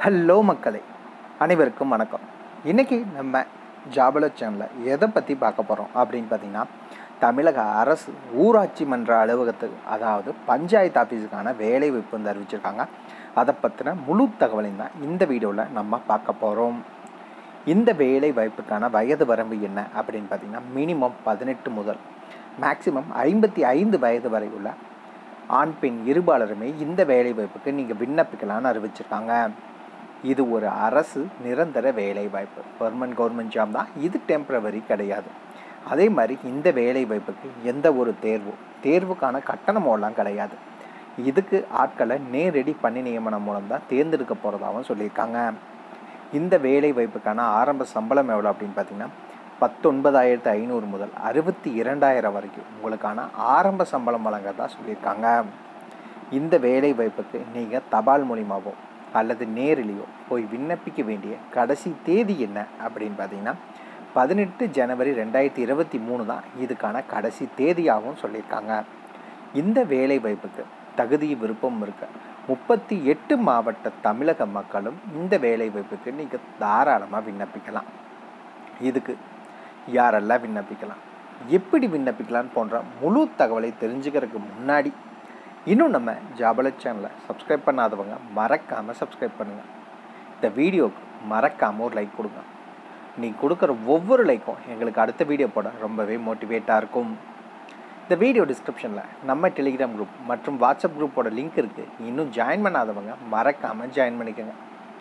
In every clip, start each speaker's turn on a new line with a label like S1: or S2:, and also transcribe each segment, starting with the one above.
S1: hello மக்களே அனைவருக்கும் வணக்கம் இன்றைக்கி நம்ம ஜாபல சேனலில் எதை பற்றி பார்க்க போகிறோம் அப்படின்னு பார்த்தீங்கன்னா தமிழக அரசு ஊராட்சி மன்ற அலுவலகத்துக்கு அதாவது பஞ்சாயத்து ஆஃபீஸுக்கான வேலை வாய்ப்பு வந்து அறிவிச்சிருக்காங்க அதை பற்றின முழு தகவலையும் தான் இந்த வீடியோவில் நம்ம பார்க்க போகிறோம் இந்த வேலை வாய்ப்புக்கான வயது வரம்பு என்ன அப்படின்னு பார்த்தீங்கன்னா மினிமம் பதினெட்டு முதல் மேக்சிமம் ஐம்பத்தி ஐந்து வயது வரை உள்ள ஆண் பெண் இருபாலருமே இந்த வேலை வாய்ப்புக்கு நீங்கள் விண்ணப்பிக்கலாம்னு அறிவிச்சிருக்காங்க இது ஒரு அரசு நிரந்தர வேலை வாய்ப்பு பர்மனன்ட் கவர்மெண்ட் ஜாப் தான் இது டெம்ப்ரவரி கிடையாது அதே மாதிரி இந்த வேலை வாய்ப்புக்கு எந்த ஒரு தேர்வு தேர்வுக்கான கட்டணமெல்லாம் கிடையாது இதுக்கு ஆட்களை நேரடி பணி நியமனம் மூலம் தான் தேர்ந்தெடுக்க போகிறதாகவும் சொல்லியிருக்காங்க இந்த வேலை வாய்ப்புக்கான ஆரம்ப சம்பளம் எவ்வளோ அப்படின்னு பார்த்தீங்கன்னா பத்தொன்பதாயிரத்து ஐநூறு முதல் அறுபத்தி இரண்டாயிரம் வரைக்கும் உங்களுக்கான ஆரம்ப சம்பளம் வழங்குறதா சொல்லியிருக்காங்க இந்த வேலை வாய்ப்புக்கு நீங்கள் தபால் மூலியமாகவோ அல்லது நேரிலேயோ போய் விண்ணப்பிக்க வேண்டிய கடைசி தேதி என்ன அப்படின்னு பார்த்தீங்கன்னா பதினெட்டு ஜனவரி ரெண்டாயிரத்தி இருபத்தி மூணு தான் இதுக்கான கடைசி தேதியாகவும் சொல்லியிருக்காங்க இந்த வேலை வாய்ப்புக்கு தகுதி விருப்பம் இருக்க முப்பத்தி எட்டு மாவட்ட தமிழக மக்களும் இந்த வேலை வாய்ப்புக்கு நீங்கள் தாராளமாக விண்ணப்பிக்கலாம் இதுக்கு யாரெல்லாம் விண்ணப்பிக்கலாம் எப்படி விண்ணப்பிக்கலாம் போன்ற முழு தகவலை தெரிஞ்சுக்கிறதுக்கு முன்னாடி இன்னும் நம்ம ஜாபல சேனலை சப்ஸ்கிரைப் பண்ணாதவங்க மறக்காமல் சப்ஸ்கிரைப் பண்ணுங்கள் இந்த வீடியோவுக்கு மறக்காமல் ஒரு லைக் கொடுங்க நீங்கள் கொடுக்குற ஒவ்வொரு லைக்கும் எங்களுக்கு அடுத்த வீடியோ போட ரொம்பவே மோட்டிவேட்டாக இருக்கும் இந்த வீடியோ டிஸ்கிரிப்ஷனில் நம்ம டெலிகிராம் குரூப் மற்றும் வாட்ஸ்அப் குரூப்போட லிங்க் இருக்குது இன்னும் ஜாயின் பண்ணாதவங்க மறக்காமல் ஜாயின் பண்ணிக்கோங்க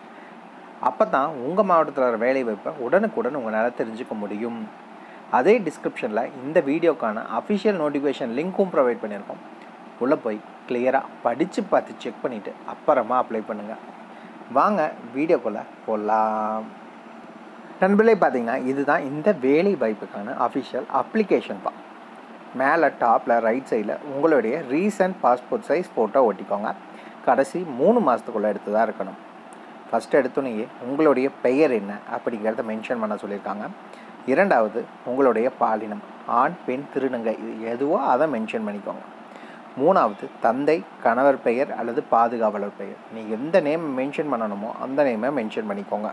S1: அப்போ தான் உங்கள் மாவட்டத்தில் வர வேலை வாய்ப்பை உடனுக்குடன் உங்களால் தெரிஞ்சுக்க முடியும் அதே டிஸ்கிரிப்ஷனில் இந்த வீடியோக்கான அஃபிஷியல் நோட்டிஃபிகேஷன் லிங்க்கும் ப்ரொவைட் பண்ணியிருக்கோம் உள்ளே போய் கிளியராக படித்து பார்த்து செக் பண்ணிவிட்டு அப்புறமா அப்ளை பண்ணுங்கள் வாங்க வீடியோக்குள்ளே போடலாம் நண்பர்களே பார்த்தீங்கன்னா இதுதான் இந்த வேலை வாய்ப்புக்கான அஃபிஷியல் அப்ளிகேஷன் தான் மேலே டாப்பில் ரைட் சைடில் உங்களுடைய ரீசன்ட் பாஸ்போர்ட் சைஸ் ஃபோட்டோ ஒட்டிக்கோங்க கடைசி மூணு மாதத்துக்குள்ளே எடுத்து தான் இருக்கணும் ஃபஸ்ட்டு எடுத்தோன்னே உங்களுடைய பெயர் என்ன அப்படிங்கிறத மென்ஷன் பண்ண சொல்லியிருக்காங்க இரண்டாவது உங்களுடைய பாலினம் ஆண் பெண் திருநங்கை இது எதுவோ அதை மென்ஷன் பண்ணிக்கோங்க மூணாவது தந்தை கணவர் பெயர் அல்லது பாதுகாவலர் பெயர் நீங்கள் எந்த நேம் மென்ஷன் பண்ணணுமோ அந்த நேமை மென்ஷன் பண்ணிக்கோங்க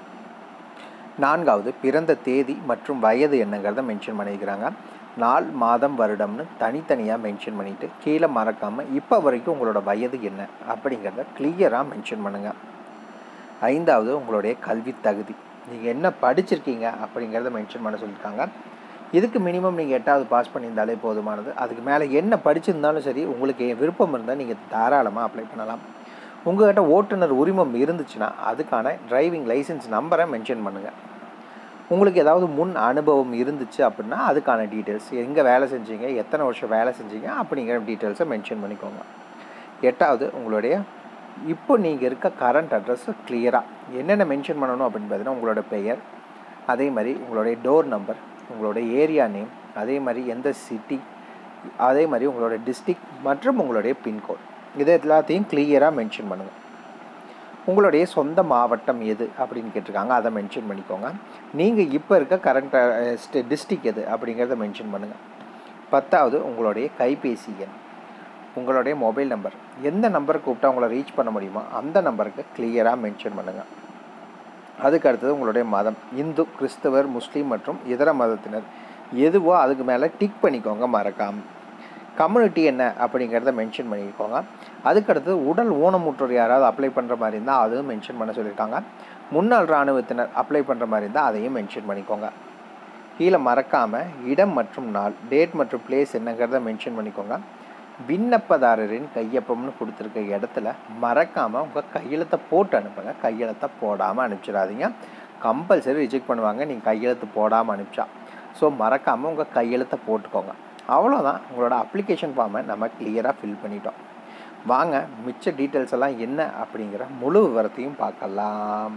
S1: நான்காவது பிறந்த தேதி மற்றும் வயது என்னங்கிறத மென்ஷன் பண்ணியிருக்கிறாங்க நாள் மாதம் வருடம்னு தனித்தனியாக மென்ஷன் பண்ணிவிட்டு கீழே மறக்காமல் இப்போ வரைக்கும் உங்களோட வயது என்ன அப்படிங்கிறத கிளியராக மென்ஷன் பண்ணுங்கள் ஐந்தாவது உங்களுடைய கல்வி தகுதி நீங்கள் என்ன படிச்சிருக்கீங்க அப்படிங்கிறத மென்ஷன் பண்ண சொல்லியிருக்காங்க இதுக்கு மினிமம் நீங்கள் எட்டாவது பாஸ் பண்ணியிருந்தாலே போதுமானது அதுக்கு மேலே என்ன படிச்சிருந்தாலும் சரி உங்களுக்கு விருப்பம் இருந்தால் நீங்கள் தாராளமாக அப்ளை பண்ணலாம் உங்கள்கிட்ட ஓட்டுநர் உரிமம் இருந்துச்சுன்னா அதுக்கான டிரைவிங் லைசன்ஸ் நம்பரை மென்ஷன் பண்ணுங்கள் உங்களுக்கு ஏதாவது முன் அனுபவம் இருந்துச்சு அப்படின்னா அதுக்கான டீட்டெயில்ஸ் எங்கே வேலை செஞ்சீங்க எத்தனை வருஷம் வேலை செஞ்சீங்க அப்படிங்கிற டீட்டெயில்ஸை மென்ஷன் பண்ணிக்கோங்க எட்டாவது உங்களுடைய இப்போ நீங்கள் இருக்க கரண்ட் அட்ரஸ் கிளியராக என்னென்ன மென்ஷன் பண்ணணும் அப்படின்னு பார்த்தீங்கன்னா உங்களோட பெயர் அதே மாதிரி உங்களுடைய டோர் நம்பர் உங்களுடைய ஏரியா நேம் அதே மாதிரி எந்த சிட்டி அதே மாதிரி உங்களோட டிஸ்ட்ரிக் மற்றும் உங்களுடைய பின்கோட் இது எல்லாத்தையும் கிளியராக மென்ஷன் பண்ணுங்கள் உங்களுடைய சொந்த மாவட்டம் எது அப்படின்னு கேட்டிருக்காங்க அதை மென்ஷன் பண்ணிக்கோங்க நீங்கள் இப்போ இருக்க கரண்ட் டிஸ்ட்ரிக் எது அப்படிங்கிறத மென்ஷன் பண்ணுங்கள் பத்தாவது உங்களுடைய கைபேசி எண் உங்களுடைய மொபைல் நம்பர் எந்த நம்பருக்கு கூப்பிட்டா உங்களை ரீச் பண்ண முடியுமோ அந்த நம்பருக்கு கிளியராக மென்ஷன் பண்ணுங்கள் அதுக்கு அடுத்தது உங்களுடைய மதம் இந்து கிறிஸ்தவர் முஸ்லீம் மற்றும் இதர மதத்தினர் எதுவோ அதுக்கு மேலே டிக் பண்ணிக்கோங்க மறக்காமல் கம்யூனிட்டி என்ன அப்படிங்கிறத மென்ஷன் பண்ணிக்கோங்க அதுக்கடுத்து உடல் ஊனமுற்றோர் யாராவது அப்ளை பண்ணுற மாதிரி இருந்தால் அதுவும் மென்ஷன் பண்ண சொல்லியிருக்காங்க முன்னாள் இராணுவத்தினர் அப்ளை பண்ணுற மாதிரி இருந்தால் அதையும் மென்ஷன் பண்ணிக்கோங்க கீழே மறக்காமல் இடம் மற்றும் நாள் டேட் மற்றும் பிளேஸ் என்னங்கிறத மென்ஷன் பண்ணிக்கோங்க விண்ணப்பதாரரின் கையொப்பம்னு கொடுத்துருக்க இடத்துல மறக்காமல் உங்கள் கையெழுத்தை போட்டு அனுப்புங்க கையெழுத்தை போடாமல் அனுப்பிச்சிடாதீங்க கம்பல்சரி ரிஜெக்ட் பண்ணுவாங்க நீங்கள் கையெழுத்து போடாமல் அனுப்பிச்சா ஸோ மறக்காமல் உங்கள் கையெழுத்தை போட்டுக்கோங்க அவ்வளோதான் உங்களோட அப்ளிகேஷன் ஃபார்மை நம்ம கிளியராக ஃபில் பண்ணிட்டோம் வாங்க மிச்ச டீட்டெயில்ஸ் எல்லாம் என்ன அப்படிங்கிற முழு விவரத்தையும் பார்க்கலாம்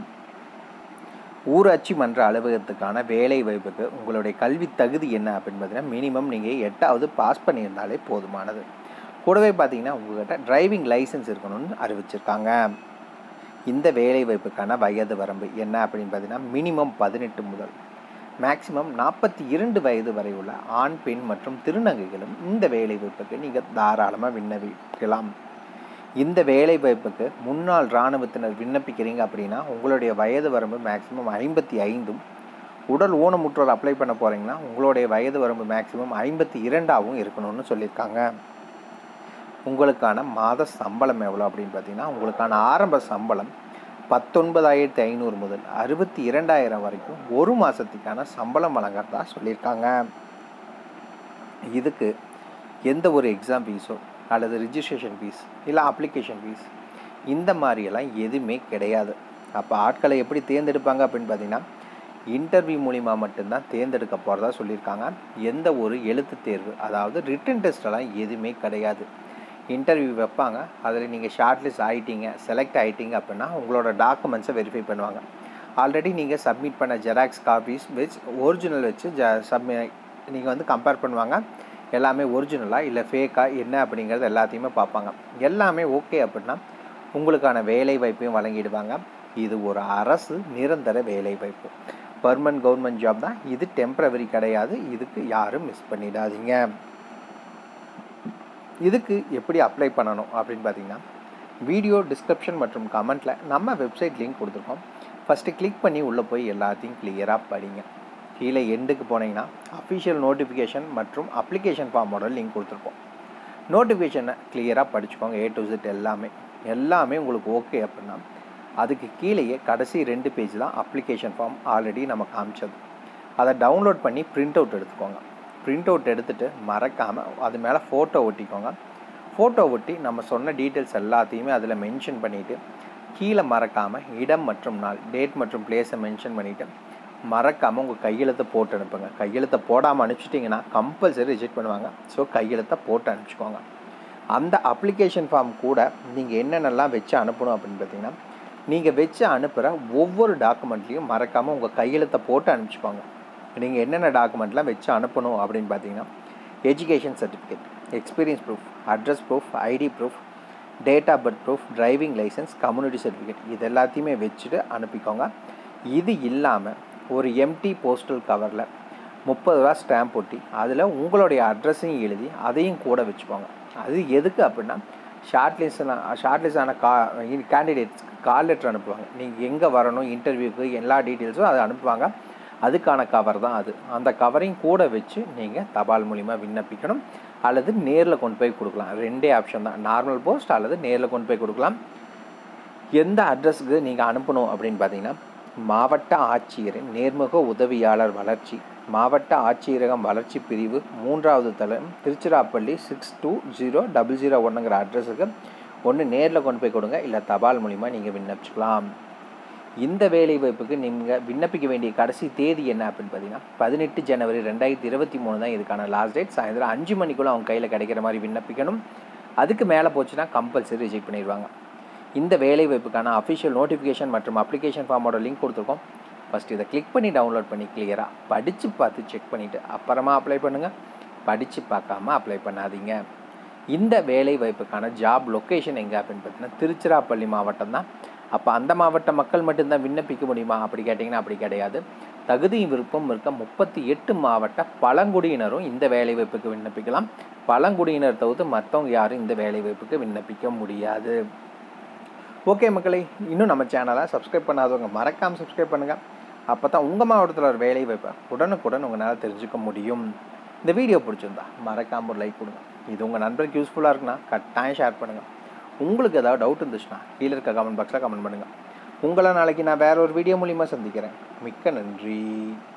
S1: ஊராட்சி மன்ற அலுவலகத்துக்கான வேலை வாய்ப்புக்கு உங்களுடைய கல்வி தகுதி என்ன அப்படின்னு பார்த்தீங்கன்னா மினிமம் நீங்கள் எட்டாவது பாஸ் பண்ணியிருந்தாலே போதுமானது கூடவே பார்த்தீங்கன்னா உங்கள்கிட்ட டிரைவிங் லைசன்ஸ் இருக்கணும்னு அறிவிச்சிருக்காங்க இந்த வேலை வாய்ப்புக்கான வயது வரம்பு என்ன அப்படின்னு பார்த்தீங்கன்னா மினிமம் பதினெட்டு முதல் மேக்சிமம் நாற்பத்தி இரண்டு வயது வரை உள்ள ஆண் பெண் மற்றும் திருநங்கைகளும் இந்த வேலை வாய்ப்புக்கு நீங்கள் தாராளமாக விண்ணப்பிக்கலாம் இந்த வேலை வாய்ப்புக்கு முன்னாள் இராணுவத்தினர் விண்ணப்பிக்கிறீங்க அப்படின்னா உங்களுடைய வயது வரம்பு மேக்ஸிமம் ஐம்பத்தி ஐந்தும் உடல் ஊனமுற்றோர் அப்ளை பண்ண போகிறீங்கன்னா உங்களுடைய வயது வரம்பு மேக்ஸிமம் ஐம்பத்தி இரண்டாகவும் இருக்கணும்னு சொல்லியிருக்காங்க உங்களுக்கான மாத சம்பளம் எவ்வளோ அப்படின்னு பார்த்தீங்கன்னா உங்களுக்கான ஆரம்ப சம்பளம் பத்தொன்பதாயிரத்தி ஐநூறு முதல் அறுபத்தி இரண்டாயிரம் வரைக்கும் ஒரு மாதத்துக்கான சம்பளம் வழங்குறதா சொல்லியிருக்காங்க இதுக்கு எந்த ஒரு எக்ஸாம் ஃபீஸோ அல்லது ரிஜிஸ்ட்ரேஷன் ஃபீஸ் இல்லை அப்ளிகேஷன் ஃபீஸ் இந்த மாதிரியெல்லாம் எதுவுமே கிடையாது அப்போ ஆட்களை எப்படி தேர்ந்தெடுப்பாங்க அப்படின்னு பார்த்தீங்கன்னா இன்டர்வியூ மூலிமா மட்டும்தான் தேர்ந்தெடுக்க போகிறதா சொல்லியிருக்காங்க எந்த ஒரு எழுத்து தேர்வு அதாவது ரிட்டன் டெஸ்டெல்லாம் எதுவுமே கிடையாது இன்டர்வியூ வைப்பாங்க அதில் நீங்கள் ஷார்ட் லிஸ்ட் ஆகிட்டீங்க செலக்ட் ஆகிட்டீங்க அப்படின்னா உங்களோட டாக்குமெண்ட்ஸை வெரிஃபை பண்ணுவாங்க ஆல்ரெடி நீங்கள் சப்மிட் பண்ண ஜெராக்ஸ் காப்பீஸ் வச்சு ஒரிஜினல் வச்சு ஜ சப்மி நீங்கள் வந்து கம்பேர் பண்ணுவாங்க எல்லாமே ஒரிஜினலாக இல்லை ஃபேக்காக என்ன அப்படிங்கிறது எல்லாத்தையுமே பார்ப்பாங்க எல்லாமே ஓகே அப்படின்னா உங்களுக்கான வேலை வாய்ப்பையும் வழங்கிடுவாங்க இது ஒரு அரசு நிரந்தர வேலை வாய்ப்பு பர்மனன்ட் கவர்மெண்ட் ஜாப் தான் இது டெம்ப்ரவரி கிடையாது இதுக்கு யாரும் மிஸ் பண்ணிடாதீங்க இதுக்கு எப்படி அப்ளை பண்ணணும் அப்படின்னு பார்த்தீங்கன்னா வீடியோ டிஸ்கிரிப்ஷன் மற்றும் கமெண்ட்டில் நம்ம வெப்சைட் லிங்க் கொடுத்துருக்கோம் ஃபஸ்ட்டு கிளிக் பண்ணி உள்ளே போய் எல்லாத்தையும் கிளியராக படிங்க கீழே எண்டுக்கு போனீங்கன்னா அஃபிஷியல் நோட்டிஃபிகேஷன் மற்றும் அப்ளிகேஷன் ஃபார்மோட லிங்க் கொடுத்துருப்போம் நோட்டிஃபிகேஷனை கிளியராக படிச்சுக்கோங்க ஏ டு Z எல்லாமே எல்லாமே உங்களுக்கு ஓகே அப்படின்னா அதுக்கு கீழேயே கடைசி ரெண்டு பேஜ் தான் அப்ளிகேஷன் ஃபார்ம் ஆல்ரெடி நம்ம காமிச்சது அதை டவுன்லோட் பண்ணி பிரிண்ட் அவுட் எடுத்துக்கோங்க பிரிண்ட் அவுட் எடுத்துகிட்டு மறக்காமல் அது மேலே ஃபோட்டோ ஒட்டிக்கோங்க ஃபோட்டோ ஒட்டி நம்ம சொன்ன டீட்டெயில்ஸ் எல்லாத்தையுமே அதில் மென்ஷன் பண்ணிவிட்டு கீழே மறக்காமல் இடம் மற்றும் நாள் டேட் மற்றும் பிளேஸை மென்ஷன் பண்ணிவிட்டு மறக்காமல் உங்கள் கையெழுத்தை போட்டு அனுப்புங்க கையெழுத்தை போடாமல் அனுப்பிச்சிட்டிங்கன்னா கம்பல்சரி ரிஜெக்ட் பண்ணுவாங்க ஸோ கையெழுத்தை போட்டு அனுப்பிச்சிக்கோங்க அந்த அப்ளிகேஷன் ஃபார்ம் கூட நீங்கள் என்னென்னலாம் வச்சு அனுப்பணும் அப்படின்னு பார்த்தீங்கன்னா நீங்கள் வச்சு அனுப்புகிற ஒவ்வொரு டாக்குமெண்ட்லேயும் மறக்காமல் உங்கள் கையெழுத்தை போட்டு அனுப்பிச்சிக்கோங்க நீங்கள் என்னென்ன டாக்குமெண்ட்லாம் வச்சு அனுப்பணும் அப்படின்னு பார்த்தீங்கன்னா education certificate experience proof address proof ID proof date of birth proof driving licence community certificate இது எல்லாத்தையுமே வச்சுட்டு அனுப்பிக்கோங்க இது இல்லாமல் ஒரு எம்டி போஸ்டல் கவரில் முப்பது ரூபா ஸ்டாம்ப் ஒட்டி அதில் உங்களுடைய அட்ரஸையும் எழுதி அதையும் கூட வச்சுக்கோங்க அது எதுக்கு அப்படின்னா ஷார்ட் லிஸ்ட் ஷார்ட் லிஸ்ட் ஆன கா கேண்டிடேட்ஸ் கால் லெட்டர் அனுப்புவாங்க நீங்கள் எங்கே வரணும் இன்டர்வியூக்கு எல்லா டீட்டெயில்ஸும் அதை அனுப்புவாங்க அதுக்கான கவர் தான் அது அந்த கவரையும் கூட வச்சு நீங்கள் தபால் மூலிமா விண்ணப்பிக்கணும் அல்லது நேரில் கொண்டு போய் கொடுக்கலாம் ரெண்டே ஆப்ஷன் தான் நார்மல் போஸ்ட் அல்லது நேரில் கொண்டு போய் கொடுக்கலாம் எந்த அட்ரஸுக்கு நீங்கள் அனுப்பணும் அப்படின்னு பார்த்தீங்கன்னா மாவட்ட ஆட்சியரின் நேர்முக உதவியாளர் வளர்ச்சி மாவட்ட ஆட்சியரகம் வளர்ச்சி பிரிவு மூன்றாவது தளம் Tiruchirappalli six two zero double zero ஒன்றுங்கிற அட்ரஸுக்கு ஒன்று நேரில் கொண்டு போய் கொடுங்க இல்லை தபால் மூலிமா நீங்கள் விண்ணப்பிச்சுக்கலாம் இந்த வேலை வாய்ப்புக்கு நீங்கள் விண்ணப்பிக்க வேண்டிய கடைசி தேதி என்ன அப்படின்னு பார்த்தீங்கன்னா பதினெட்டு ஜனவரி ரெண்டாயிரத்தி இருபத்தி மூணு தான் இதுக்கான லாஸ்ட் டேட் சாயந்தரம் அஞ்சு மணிக்குள்ளே அவங்க கையில் கிடைக்கிற மாதிரி விண்ணப்பிக்கணும் அதுக்கு மேலே போச்சுன்னா கம்பல்சரி ரிஜெக்ட் பண்ணிடுவாங்க இந்த வேலை வாய்ப்புக்கான அஃபிஷியல் நோட்டிஃபிகேஷன் மற்றும் அப்ளிகேஷன் ஃபார்மோட லிங்க் கொடுத்துருக்கோம் ஃபஸ்ட் இதை கிளிக் பண்ணி டவுன்லோட் பண்ணி கிளியராக படித்து பார்த்து செக் பண்ணிவிட்டு அப்புறமா அப்ளை பண்ணுங்கள் படித்து பார்க்காம அப்ளை பண்ணாதீங்க இந்த வேலை வாய்ப்புக்கான ஜாப் லொக்கேஷன் எங்கே அப்படின்னு பார்த்தீங்கன்னா திருச்சிராப்பள்ளி மாவட்டம் தான் அப்போ அந்த மாவட்ட மக்கள் மட்டும்தான் விண்ணப்பிக்க முடியுமா அப்படி கேட்டிங்கன்னா அப்படி கிடையாது தகுதியும் விருப்பம் இருக்க முப்பத்தி எட்டு மாவட்ட பழங்குடியினரும் இந்த வேலை வாய்ப்புக்கு விண்ணப்பிக்கலாம் பழங்குடியினர் தவிர்த்து மற்றவங்க யாரும் இந்த வேலை வாய்ப்புக்கு விண்ணப்பிக்க முடியாது ஓகே மக்களே இன்னும் நம்ம சேனலை சப்ஸ்கிரைப் பண்ணாதவங்க மறக்காமல் சப்ஸ்கிரைப் பண்ணுங்கள் அப்போ தான் உங்கள் மாவட்டத்தில் ஒரு வேலை வாய்ப்பை உடனுக்குடன் உங்களால் தெரிஞ்சுக்க முடியும் இந்த வீடியோ பிடிச்சிருந்தா மறக்காமல் ஒரு லைக் கொடுங்க இது உங்கள் நண்பருக்கு யூஸ்ஃபுல்லாக இருக்குன்னா கட்டாயம் ஷேர் பண்ணுங்கள் உங்களுக்கு ஏதாவது டவுட் இருந்துச்சுன்னா கீழே இருக்க கமெண்ட் பாக்ஸில் கமெண்ட் பண்ணுங்கள் உங்களை நாளைக்கு நான் வேற ஒரு வீடியோ மூலிமா சந்திக்கிறேன் மிக்க நன்றி